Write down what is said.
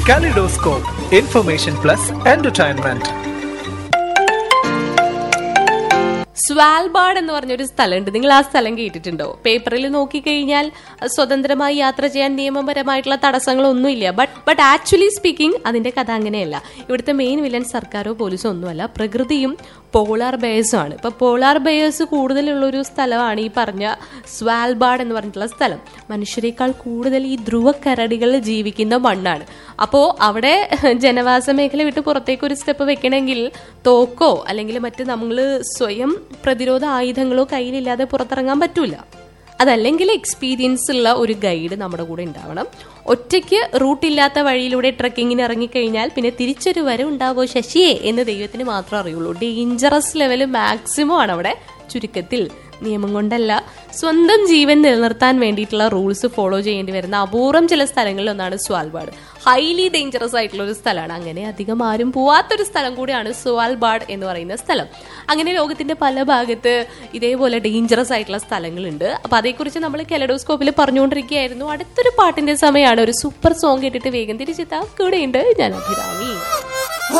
Kaleidoscope, information plus entertainment. Svalbard എന്ന് പറഞ്ഞൊരു സ്ഥലമുണ്ട് നിങ്ങൾ ആ സ്ഥലം കേട്ടിട്ടുണ്ടോ പേപ്പറിൽ നോക്കിക്കഴിഞ്ഞാൽ സ്വതന്ത്രമായി യാത്ര ചെയ്യാൻ നിയമപരമായിട്ടുള്ള തടസ്സങ്ങളൊന്നുമില്ല ബട്ട് ബട്ട് ആക്ച്വലി സ്പീക്കിംഗ് അതിന്റെ കഥ അങ്ങനെയല്ല ഇവിടുത്തെ മെയിൻ വില്ലൻ സർക്കാരോ പോലീസോ ഒന്നുമല്ല പ്രകൃതിയും പോളാർ ബേഴ്സും ആണ് ഇപ്പൊ പോളാർ ബേഴ്സ് കൂടുതലുള്ള ഒരു സ്ഥലമാണ് ഈ പറഞ്ഞ സ്വാൽബാർഡ് എന്ന് പറഞ്ഞിട്ടുള്ള സ്ഥലം മനുഷ്യരെക്കാൾ കൂടുതൽ ഈ ധ്രുവക്കരടികൾ ജീവിക്കുന്ന മണ്ണാണ് അപ്പോൾ അവിടെ ജനവാസ മേഖല വിട്ട് പുറത്തേക്ക് ഒരു സ്റ്റെപ്പ് വെക്കണമെങ്കിൽ തോക്കോ അല്ലെങ്കിൽ മറ്റ് നമ്മൾ സ്വയം പ്രതിരോധ ആയുധങ്ങളോ കയ്യിലില്ലാതെ പുറത്തിറങ്ങാൻ പറ്റൂല അതല്ലെങ്കിൽ എക്സ്പീരിയൻസ് ഉള്ള ഒരു ഗൈഡ് നമ്മുടെ കൂടെ ഉണ്ടാവണം ഒറ്റയ്ക്ക് റൂട്ടില്ലാത്ത വഴിയിലൂടെ ട്രക്കിങ്ങിന് ഇറങ്ങിക്കഴിഞ്ഞാൽ പിന്നെ തിരിച്ചൊരു വരെ ഉണ്ടാവോ ശശിയെ എന്ന് ദൈവത്തിന് മാത്രം അറിയുള്ളൂ ഡേഞ്ചറസ് ലെവൽ മാക്സിമം ആണ് അവിടെ ചുരുക്കത്തിൽ നിയമം കൊണ്ടല്ല സ്വന്തം ജീവൻ നിലനിർത്താൻ വേണ്ടിയിട്ടുള്ള റൂൾസ് ഫോളോ ചെയ്യേണ്ടി വരുന്ന അപൂർവം ചില സ്ഥലങ്ങളിൽ ഒന്നാണ് സ്വാൽബാർഡ് ഹൈലി ഡേഞ്ചറസ് ആയിട്ടുള്ള ഒരു സ്ഥലമാണ് അങ്ങനെ അധികം ആരും പോവാത്തൊരു സ്ഥലം കൂടിയാണ് സ്വാൽബാർഡ് എന്ന് പറയുന്ന സ്ഥലം അങ്ങനെ ലോകത്തിന്റെ പല ഭാഗത്ത് ഇതേപോലെ ഡേഞ്ചറസ് ആയിട്ടുള്ള സ്ഥലങ്ങളുണ്ട് അപ്പൊ അതേക്കുറിച്ച് നമ്മൾ കെലഡോസ്കോപ്പിൽ പറഞ്ഞുകൊണ്ടിരിക്കുകയായിരുന്നു അടുത്തൊരു പാട്ടിന്റെ സമയമാണ് ഒരു സൂപ്പർ സോങ് കേട്ടിട്ട് വേഗം തിരിച്ചെത്താം കൂടെയുണ്ട് ഞാൻ അഭിരാമി